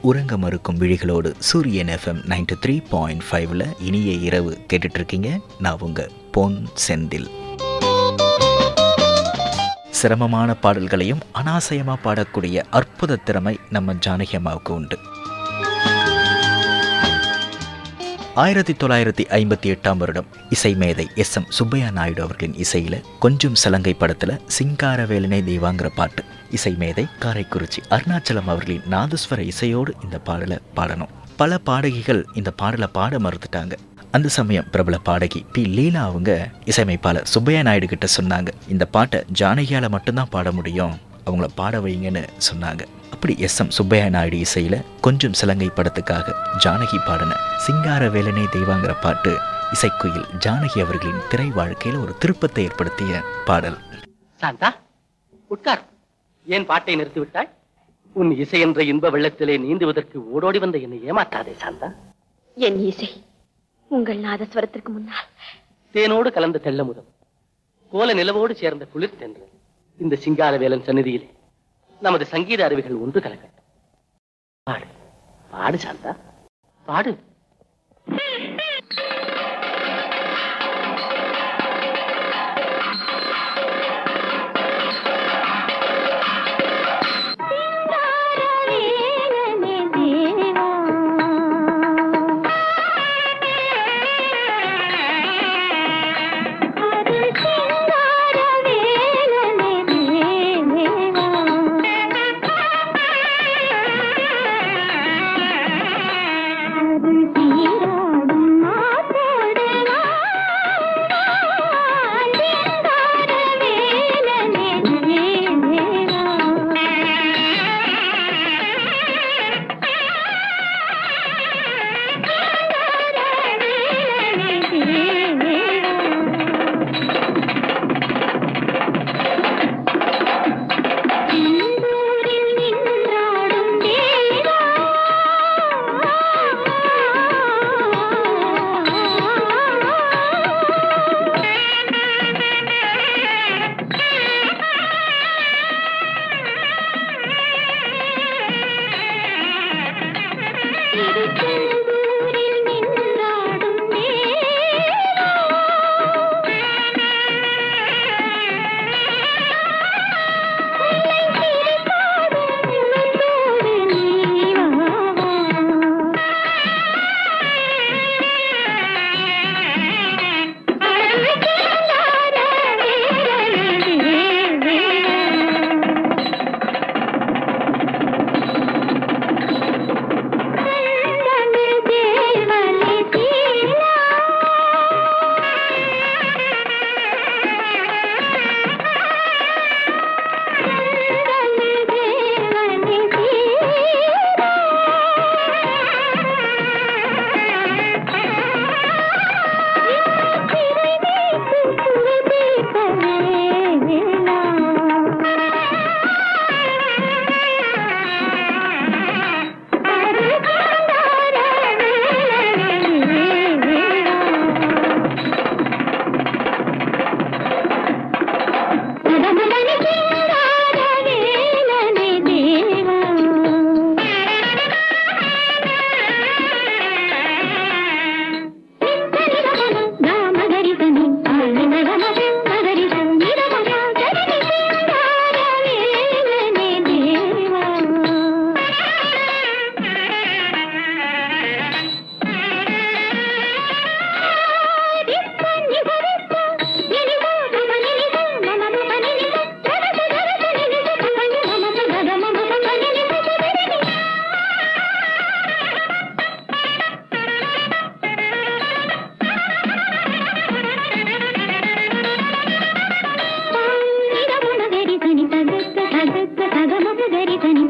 உறங்க மறுக்கும் விழிகளோடு சூரியன் எஃப்எம் நைன்டி த்ரீ பாயிண்ட் ஃபைவ்ல இனிய இரவு கேட்டுட்டு இருக்கீங்க நான் உங்க பொன் செந்தில் சிரமமான பாடல்களையும் அனாசயமாக பாடக்கூடிய அற்புத திறமை நம்ம ஜானகி அம்மாவுக்கு உண்டு ஆயிரத்தி தொள்ளாயிரத்தி ஐம்பத்தி எட்டாம் வருடம் இசை மேதை எஸ் எம் சுப்பையா நாயுடு அவர்களின் இசையில் கொஞ்சம் சலங்கை படத்தில் சிங்காரவேலனை தெய்வாங்கிற பாட்டு இசை மேதை காரைக்குறிச்சி அருணாச்சலம் அவர்களின் நாதஸ்வர இசையோடு இந்த பாடலை பாடணும் பல பாடகிகள் இந்த பாடலை பாட மறுத்துட்டாங்க அந்த சமயம் பிரபல பாடகி பி லீலா அவங்க இசையமைப்பாளர் சுப்பையா நாயுடு கிட்ட சொன்னாங்க இந்த பாட்டை ஜானகியால் மட்டும்தான் பாட முடியும் அவங்கள பாட வைங்கன்னு சொன்னாங்க அப்படி எஸ் எம் சுப்பையா நாயுடு இசையில் கொஞ்சம் சிலங்கை படத்துக்காக ஜானகி பாடின சிங்கார வேலனே தெய்வாங்கிற பாட்டு இசைக்குயில் ஜானகி அவர்களின் திரை வாழ்க்கையில் ஒரு திருப்பத்தை ஏற்படுத்திய பாடல் சாந்தா உட்கார் ஏன் பாட்டை நிறுத்திவிட்டாய் உன் இசை என்ற இன்ப வெள்ளத்திலே நீந்துவதற்கு ஓடோடி வந்த என்னை ஏமாற்றாதே சாந்தா என் இசை உங்கள் நாதஸ்வரத்திற்கு முன்னால் தேனோடு கலந்த தெள்ளமுதம் கோல நிலவோடு சேர்ந்த குளிர் தென்று இந்த சிங்காரவேலன் சந்நிதியிலே நமது சங்கீத அருவிகள் ஒன்று கலக்கட்டும் பாடு பாடு சாந்தா பாடு தகம